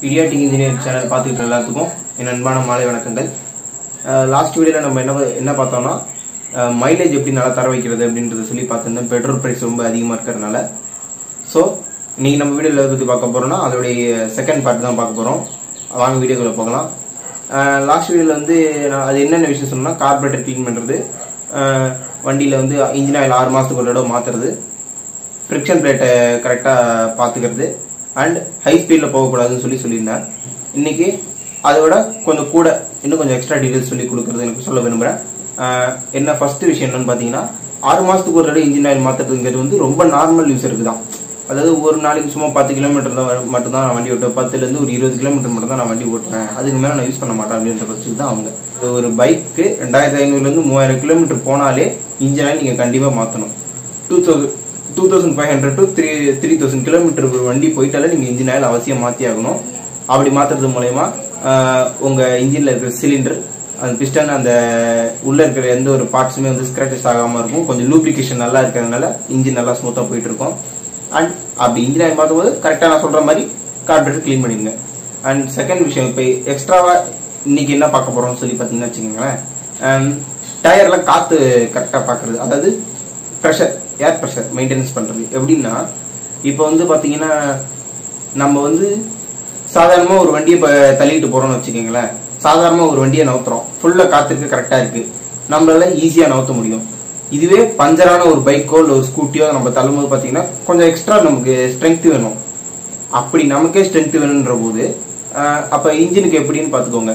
idiotic engineer channel பார்த்துக்கிட்டு எல்லாத்துக்கும் என் அன்பான மாலை வணக்கங்கள் லாஸ்ட் வீடியோவில் நம்ம என்ன என்ன பார்த்தோம்னா மைலேஜ் எப்படி நல்லா தர வைக்கிறது அப்படின்றத சொல்லி பார்த்துருந்தோம் பெட்ரோல் ப்ரைஸ் ரொம்ப அதிகமாக இருக்கிறதுனால ஸோ இன்னைக்கு நம்ம வீடியோவில் எதை பற்றி பார்க்க போகிறோம்னா அதோடைய செகண்ட் பார்ட் தான் பார்க்க போகிறோம் வாங்க வீடியோக்குள்ளே போகலாம் லாஸ்ட் வீடியோவில் வந்து நான் அது என்னென்ன விஷயம் சொன்னா கார்பரேட்டர் க்ளீன் பண்ணுறது வண்டியில் வந்து இன்ஜின் ஆயில் ஆறு மாதத்துக்கு ஒரு தடவை மாற்றுறது ஃப்ரிக்ஷன் பிளேட்டை கரெக்டாக பார்த்துக்கிறது அண்ட் ஹை ஸ்பீடில் போகக்கூடாதுன்னு சொல்லி சொல்லியிருந்தேன் இன்னைக்கு அதை விட கொஞ்சம் கூட இன்னும் கொஞ்சம் எக்ஸ்ட்ரா டீடைல்ஸ் சொல்லி கொடுக்குறது எனக்கு சொல்ல விரும்புகிறேன் என்ன ஃபர்ஸ்ட் விஷயம் என்னன்னு பார்த்தீங்கன்னா ஆறு மாதத்துக்கு ஒரு தடவை இன்ஜின் ஆயில் மாற்றுறதுங்கிறது வந்து ரொம்ப நார்மல் யூஸருக்கு தான் அதாவது ஒரு நாளைக்கு சும்மா பத்து கிலோமீட்டர் தான் மட்டும் தான் நான் வண்டி ஓட்டுவேன் பத்துலேருந்து ஒரு இருபது கிலோமீட்டர் மட்டும் தான் நான் வண்டி ஓட்டுவேன் அதுக்கு மேலே நான் யூஸ் பண்ண மாட்டேன் அப்படின்ற பட்சத்துக்கு தான் அவங்க ஒரு பைக்கு ரெண்டாயிரத்தி ஐநூறுலேருந்து மூவாயிரம் கிலோமீட்டர் போனாலே இன்ஜின் ஆயில் நீங்கள் கண்டிப்பாக மாற்றணும் two thousand two thousand five hundred to three three thousand kilometre ஒரு வண்டி போயிட்டாலே நீங்கள் இன்ஜின் ஆயில் அவசியம் மாற்றி ஆகணும் அப்படி மாற்றுறது மூலயமா உங்கள் இன்ஜினில் இருக்கிற சிலிண்டர் அந்த பிஸ்டன் அந்த உள்ள இருக்கிற எந்த ஒரு பார்ட்ஸுமே வந்து ஸ்க்ராச்சஸ் ஆகாமல் இருக்கும் கொஞ்சம் லூப்ளிகேஷன் நல்லா இருக்கிறதுனால இன்ஜின் நல்லா ஸ்மூத்தாக போயிட்டு இருக்கும் அண்ட் அப்படி இன்ஜின் ஆயில் மாற்றும் போது கரெக்டாக நான் சொல்கிற மாதிரி கார்பரேட்டர் க்ளீன் பண்ணிடுங்க அண்ட் செகண்ட் விஷயம் இப்போ எக்ஸ்ட்ராவாக இன்னைக்கு என்ன பார்க்க போகிறோம்னு சொல்லி பார்த்தீங்கன்னா வச்சுக்கோங்களேன் டயரில் காற்று கரெக்டாக பார்க்குறது அதாவது ப்ரெஷர் ஏர் ப்ரெஷர் மெயின்டெனன்ஸ் பண்ணுறது எப்படின்னா இப்போ வந்து பார்த்தீங்கன்னா நம்ம வந்து சாதாரணமாக ஒரு வண்டியை இப்போ தள்ளிட்டு போகிறோம்னு வச்சுக்கோங்களேன் சாதாரணமாக ஒரு வண்டியை நவுத்துறோம் ஃபுல்லாக காற்றுக்கு கரெக்டாக இருக்குது நம்மளால ஈஸியாக நவுத்த முடியும் இதுவே பஞ்சரான ஒரு பைக்கோ இல்லை ஒரு ஸ்கூட்டியோ நம்ம தள்ளும்போது பார்த்தீங்கன்னா கொஞ்சம் எக்ஸ்ட்ரா நமக்கு ஸ்ட்ரென்த் வேணும் அப்படி நமக்கே ஸ்ட்ரென்த் வேணுன்ற போது அப்போ இன்ஜினுக்கு எப்படின்னு பார்த்துக்கோங்க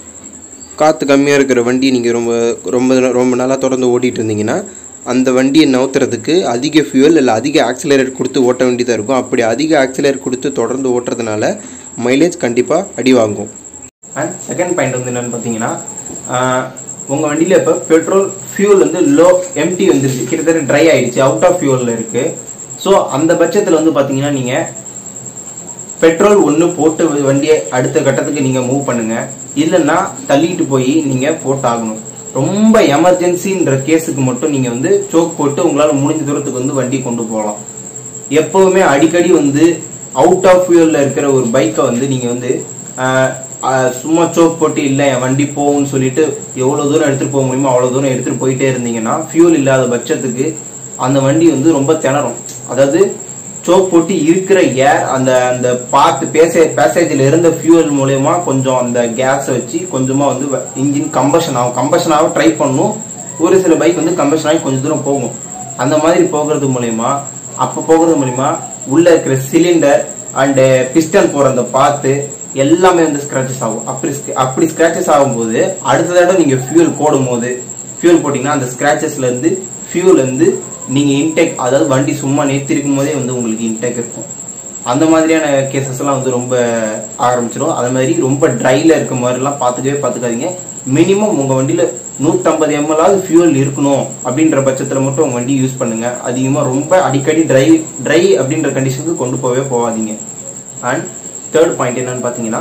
காற்று கம்மியாக இருக்கிற வண்டி நீங்கள் ரொம்ப ரொம்ப ரொம்ப நாளாக தொடர்ந்து ஓட்டிகிட்டு இருந்தீங்கன்னா அந்த வண்டியை நவுத்துறதுக்கு அதிக ஃபியூல் இல்லை அதிக ஆக்சிலரேட் கொடுத்து ஓட்ட வேண்டியதாக இருக்கும் அப்படி அதிக ஆக்சிலரேட் கொடுத்து தொடர்ந்து ஓட்டுறதுனால மைலேஜ் கண்டிப்பாக அடி வாங்கும் அண்ட் செகண்ட் பாயிண்ட் வந்து என்னன்னு பார்த்தீங்கன்னா உங்கள் வண்டியில் இப்போ பெட்ரோல் ஃபியூல் வந்து லோ எம்டி வந்துருச்சு கிட்டத்தட்ட ட்ரை ஆயிடுச்சு அவுட் ஆஃப் ஃபியூலில் இருக்குது ஸோ அந்த பட்சத்தில் வந்து பார்த்தீங்கன்னா நீங்கள் பெட்ரோல் ஒன்று போட்டு வண்டியை அடுத்த கட்டத்துக்கு நீங்கள் மூவ் பண்ணுங்க இல்லைன்னா தள்ளிட்டு போய் நீங்கள் போட்டாகணும் ரொம்ப எமர்ஜென்சின்ற கேஸுக்கு மட்டும் நீங்கள் வந்து சோக் போட்டு உங்களால் முடிஞ்ச தூரத்துக்கு வந்து வண்டி கொண்டு போகலாம் எப்பவுமே அடிக்கடி வந்து அவுட் ஆஃப் ஃபியூலில் இருக்கிற ஒரு பைக்கை வந்து நீங்கள் வந்து சும்மா சோக் போட்டு இல்லை என் வண்டி போகும்னு சொல்லிட்டு எவ்வளோ தூரம் எடுத்துகிட்டு போக முடியுமோ அவ்வளோ தூரம் எடுத்துகிட்டு போயிட்டே இருந்தீங்கன்னா ஃபியூல் இல்லாத பட்சத்துக்கு அந்த வண்டி வந்து ரொம்ப திணறும் அதாவது சோக் போட்டு இருக்கிற ஏர் அந்த அந்த பார்ட் பேசே பேசேஜில் இருந்த ஃபியூல் மூலயமா கொஞ்சம் அந்த கேஸை வச்சு கொஞ்சமாக வந்து இன்ஜின் கம்பஷன் ஆகும் கம்பஷன் ஆக ட்ரை பண்ணும் ஒரு சில பைக் வந்து கம்பஷன் ஆகி கொஞ்சம் தூரம் போகும் அந்த மாதிரி போகிறது மூலயமா அப்போ போகிறது மூலயமா உள்ள இருக்கிற சிலிண்டர் அண்டு பிஸ்டன் போகிற அந்த பார்த்து எல்லாமே வந்து ஸ்க்ராச்சஸ் ஆகும் அப்படி அப்படி ஸ்க்ராச்சஸ் ஆகும்போது அடுத்த தடவை நீங்கள் ஃபியூல் போடும் போது ஃபியூல் போட்டிங்கன்னா அந்த ஸ்க்ராச்சஸ்ல இருந்து ஃபியூல் வந்து நீங்கள் இன்டேக் அதாவது வண்டி சும்மா நிறுத்திருக்கும் போதே வந்து உங்களுக்கு இன்டேக் இருக்கும் அந்த மாதிரியான கேசஸ் எல்லாம் வந்து ரொம்ப ஆரம்பிச்சிடும் அதே மாதிரி ரொம்ப ட்ரைல இருக்க மாதிரிலாம் பார்த்துக்கவே பார்த்துக்காதீங்க மினிமம் உங்கள் வண்டியில் நூற்றம்பது எம்எல்லாவது ஃபியூல் இருக்கணும் அப்படின்ற பட்சத்தில் மட்டும் உங்கள் வண்டி யூஸ் பண்ணுங்க அதிகமாக ரொம்ப அடிக்கடி ட்ரை ட்ரை அப்படின்ற கண்டிஷனுக்கு கொண்டு போகவே போகாதீங்க அண்ட் தேர்ட் பாயிண்ட் என்னன்னு பார்த்தீங்கன்னா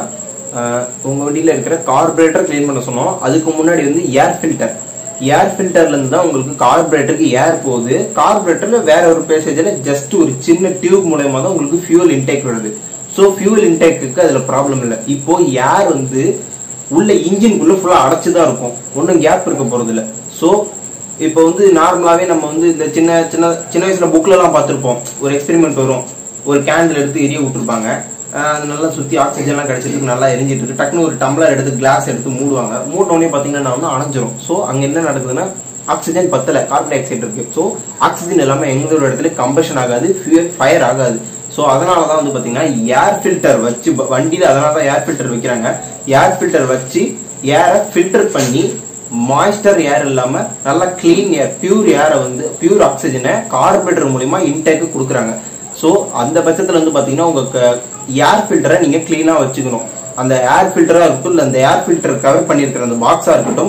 உங்கள் வண்டியில் இருக்கிற கார்பரேட்டர் க்ளீன் பண்ண சொன்னோம் அதுக்கு முன்னாடி வந்து ஏர் ஃபில்டர் ஏர் ஃபில்டர்ல இருந்து தான் உங்களுக்கு கார்பரேட்டருக்கு ஏர் போகுது கார்பரேட்டர்ல வேற ஒரு பேசேஜ்ல ஜஸ்ட் ஒரு சின்ன டியூப் மூலயமா தான் உங்களுக்கு ஃபியூல் இன்டேக் வருது ஸோ ஃபியூல் இன்டேக்கு அதுல ப்ராப்ளம் இல்லை இப்போ ஏர் வந்து உள்ள இன்ஜின்குள்ள ஃபுல்லா அடைச்சுதான் இருக்கும் ஒன்றும் கேப் இருக்க போறது இல்லை ஸோ இப்போ வந்து நார்மலாவே நம்ம வந்து இந்த சின்ன சின்ன சின்ன வயசுல புக்ல எல்லாம் பார்த்துருப்போம் ஒரு எக்ஸ்பெரிமெண்ட் வரும் ஒரு கேண்டில் எடுத்து எரிய விட்டுருப்பாங்க அது நல்லா சுற்றி ஆக்சிஜன்லாம் கிடைச்சிட்டு நல்லா எரிஞ்சிட்டு இருக்கு டக்குனு ஒரு டம்ளர் எடுத்து கிளாஸ் எடுத்து மூடுவாங்க மூட்டோடனே பார்த்தீங்கன்னா வந்து அணைஞ்சிரும் ஸோ அங்கே என்ன நடக்குதுன்னா ஆக்சிஜன் பத்தல கார்பன் டை ஆக்சைடு இருக்கு ஸோ ஆக்சிஜன் எல்லாமே எங்க ஒரு இடத்துல கம்பஷன் ஆகாது ஃபயர் ஆகாது ஸோ அதனால தான் வந்து பார்த்தீங்கன்னா ஏர் ஃபில்டர் வச்சு வண்டியில் அதனால தான் ஏர் ஃபில்டர் வைக்கிறாங்க ஏர் ஃபில்டர் வச்சு ஏரை ஃபில்டர் பண்ணி மாய்ஸ்டர் ஏர் இல்லாம நல்லா கிளீன் ஏர் பியூர் ஏரை வந்து பியூர் ஆக்சிஜனை கார்பரேட்டர் மூலியமா இன்டேக்கு கொடுக்குறாங்க ஸோ அந்த பட்சத்தில் வந்து பார்த்தீங்கன்னா உங்க ஏர் ஃபில்டரை நீங்க கிளீனா வச்சுக்கணும் அந்த ஏர் ஃபில்டரா இருக்கட்டும் இல்லை அந்த ஏர் ஃபில்டர் கவர் பண்ணியிருக்கிற அந்த பாக்ஸா இருக்கட்டும்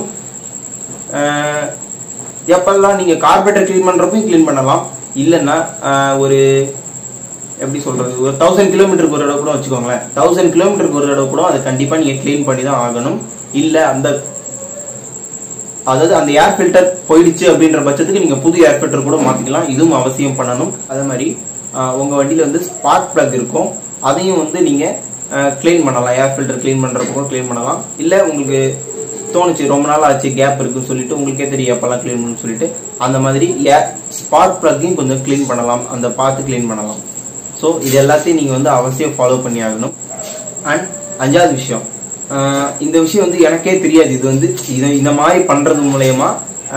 எப்பெல்லாம் நீங்க கார்பரேட்டர் கிளீன் பண்றப்பையும் கிளீன் பண்ணலாம் இல்லைன்னா ஒரு எப்படி சொல்றது ஒரு தௌசண்ட் கிலோமீட்டருக்கு ஒரு தடவை கூட வச்சுக்கோங்களேன் தௌசண்ட் கிலோமீட்டருக்கு ஒரு தடவை கூட அதை கண்டிப்பா நீங்க கிளீன் பண்ணி தான் ஆகணும் இல்ல அந்த அதாவது அந்த ஏர் ஃபில்டர் போயிடுச்சு அப்படின்ற பட்சத்துக்கு நீங்க புது ஏர் ஃபில்டர் கூட மாத்திக்கலாம் இதுவும் அவசியம் பண்ணணும் அதே மாதிரி ஆஹ், உங்க வண்டியில வந்து ஸ்பார்க் பிளக் இருக்கும் அதையும் வந்து நீங்க க்ளீன் பண்ணலாம் ஏர் ஃபில்டர் க்ளீன் பண்ணுறப்போ க்ளீன் பண்ணலாம் இல்லை உங்களுக்கு தோணுச்சு ரொம்ப நாள் ஆச்சு கேப் இருக்குன்னு சொல்லிட்டு உங்களுக்கே தெரியும் எப்பெல்லாம் க்ளீன் பண்ணணும்னு சொல்லிட்டு அந்த மாதிரி ஏர் ஸ்பார்க் ப்ளக்கையும் கொஞ்சம் க்ளீன் பண்ணலாம் அந்த பார்த்து க்ளீன் பண்ணலாம் ஸோ இது எல்லாத்தையும் நீங்கள் வந்து அவசியம் ஃபாலோ பண்ணி ஆகணும் அண்ட் அஞ்சாவது விஷயம் ஆஹ் இந்த விஷயம் வந்து எனக்கே தெரியாது இது வந்து இது இந்த மாதிரி பண்றது மூலயமா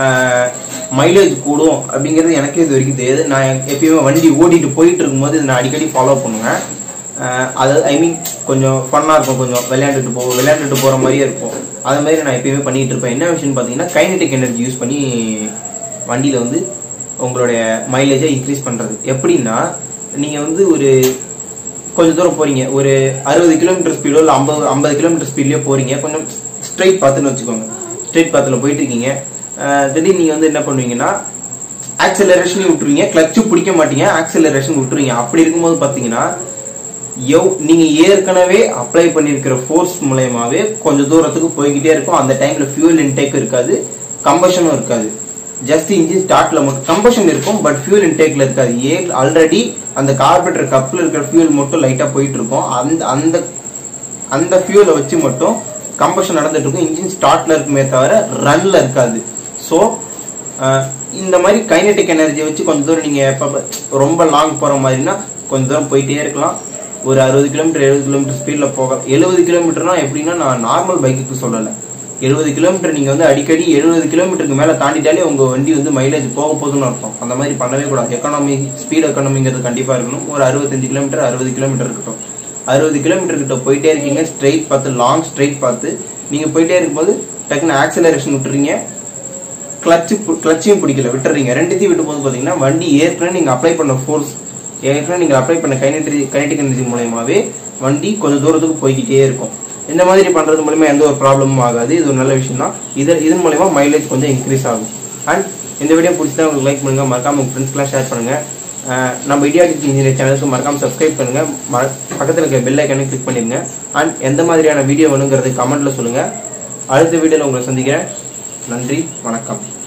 மைலேஜ் கூடும் அப்படிங்கிறது எனக்கே இது வரைக்கும் தெரியாது நான் எப்பயுமே வண்டி ஓட்டிட்டு போயிட்டு இருக்கும்போது இதை நான் அடிக்கடி ஃபாலோ பண்ணுவேன் ஆஹ் அது ஐ மீன் கொஞ்சம் ஃபன்னாக இருக்கும் கொஞ்சம் விளையாண்டுட்டு போ விளையாண்டுட்டு போகிற மாதிரியே இருக்கும் அது மாதிரி நான் எப்பயுமே பண்ணிட்டு இருப்பேன் என்ன விஷயம்னு பார்த்தீங்கன்னா கைனடிக் எனர்ஜி யூஸ் பண்ணி வண்டியில் வந்து உங்களுடைய மைலேஜை இன்க்ரீஸ் பண்ணுறது எப்படின்னா நீங்கள் வந்து ஒரு கொஞ்சம் தூரம் போறீங்க ஒரு அறுபது கிலோமீட்டர் ஸ்பீடோ இல்லை ஐம்பது ஐம்பது கிலோமீட்டர் ஸ்பீட்லயோ போறீங்க கொஞ்சம் ஸ்ட்ரைட் பார்த்துன்னு வச்சுக்கோங்க ஸ்ட்ரைட் பாத்தில் போயிட்டு இருக்கீங்க அஹ் திடீர்னு நீங்க வந்து என்ன பண்ணுவீங்கன்னா ஆக்சலரேஷனையும் விட்டுருவீங்க கிளச்சும் பிடிக்க மாட்டீங்க ஆக்சலரேஷன் விட்டுருவீங்க அப்படி இருக்கும்போது பார்த்தீங்கன்னா எவ் நீங்க ஏற்கனவே அப்ளை பண்ணியிருக்கிற ஃபோர்ஸ் மூலயமாவே கொஞ்சம் தூரத்துக்கு போய்கிட்டே இருக்கும் அந்த டைம்ல ஃபியூல் இன்டேக் இருக்காது கம்பஷனும் இருக்காது ஜஸ்ட் இன்ஜின் ஸ்டார்ட்ல மட்டும் கம்பஷன் இருக்கும் பட் ஃபியூல் இன்டேக்ல இருக்காது ஏ ஆல்ரெடி அந்த கார்பரேட்டர் கப்ல இருக்கிற ஃபியூல் மட்டும் லைட்டா போயிட்டு இருக்கும் அந்த அந்த அந்த ஃபியூலை வச்சு மட்டும் கம்பஷன் நடந்துட்டு இருக்கும் இன்ஜின் ஸ்டார்ட்ல இருக்குமே தவிர ரன்ல இருக்காது ஸோ இந்த மாதிரி கைனெட்டிக் எனர்ஜி வச்சு கொஞ்சம் தூரம் நீங்க எப்ப ரொம்ப லாங் போற மாதிரினா கொஞ்சம் தூரம் போயிட்டே இருக்கலாம் ஒரு அறுபது கிலோமீட்டர் எழுபது கிலோமீட்டர் ஸ்பீட்ல போக எழுபது கிலோமீட்டர்னா எப்படின்னா நான் நார்மல் பைக்குக்கு சொல்லலை எழுபது கிலோமீட்டர் நீங்க வந்து அடிக்கடி எழுபது கிலோமீட்டருக்கு மேல தாண்டிட்டாலே உங்க வண்டி வந்து மைலேஜ் போக போகுதுன்னு அர்த்தம் அந்த மாதிரி பண்ணவே கூடாது எக்கானமி ஸ்பீட் எக்கானமிங்கிறது கண்டிப்பா இருக்கணும் ஒரு அறுபத்தஞ்சு கிலோமீட்டர் அறுபது கிலோமீட்டர் இருக்கட்டும் அறுபது கிலோமீட்டர் கிட்ட போயிட்டே இருக்கீங்க ஸ்ட்ரைட் பார்த்து லாங் ஸ்ட்ரைட் பார்த்து நீங்க போயிட்டே இருக்கும்போது டக்குன்னு ஆக்சலரேஷன் விட்டுறீங்க கிளச்சு கிளச்சையும் பிடிக்கல விட்டுறீங்க ரெண்டுத்தையும் விட்டு போது பாத்தீங்கன்னா வண்டி ஏற்கனவே நீங்க அப்ளை பண்ண ஃபோர்ஸ் ஏற்கனவே நீங்க அப்ளை பண்ண கைனெட்டி கைனெட்டிக் எனர்ஜி மூலயமாவே வண்டி கொஞ்சம் தூரத்துக்கு போய்கிட்டே இருக்கும் இந்த மாதிரி பண்றது மூலமா எந்த ஒரு ப்ராப்ளமும் ஆகாது இது ஒரு நல்ல விஷயம் தான் இது இதன் மூலயமா மைலேஜ் கொஞ்சம் இன்க்ரீஸ் ஆகும் அண்ட் இந்த வீடியோ பிடிச்சா உங்களுக்கு லைக் பண்ணுங்க மறக்காம உங்க ஃப்ரெண்ட்ஸ்க்குலாம் ஷேர் பண்ணுங்க அஹ் நம்ம இடியாட்டிக் இன்ஜினியர் சேனலுக்கு மறக்காம சப்ஸ்கிரைப் பண்ணுங்க மற- பக்கத்துல இருக்க பெல் ஐக்கனை கிளிக் பண்ணிருங்க அண்ட் எந்த மாதிரியான வீடியோ வேணுங்கிறது கமெண்ட்ல சொல்லுங்க அடுத்த வீடியோல உங்களை சந்திக்கிறேன் நன்றி வணக்கம்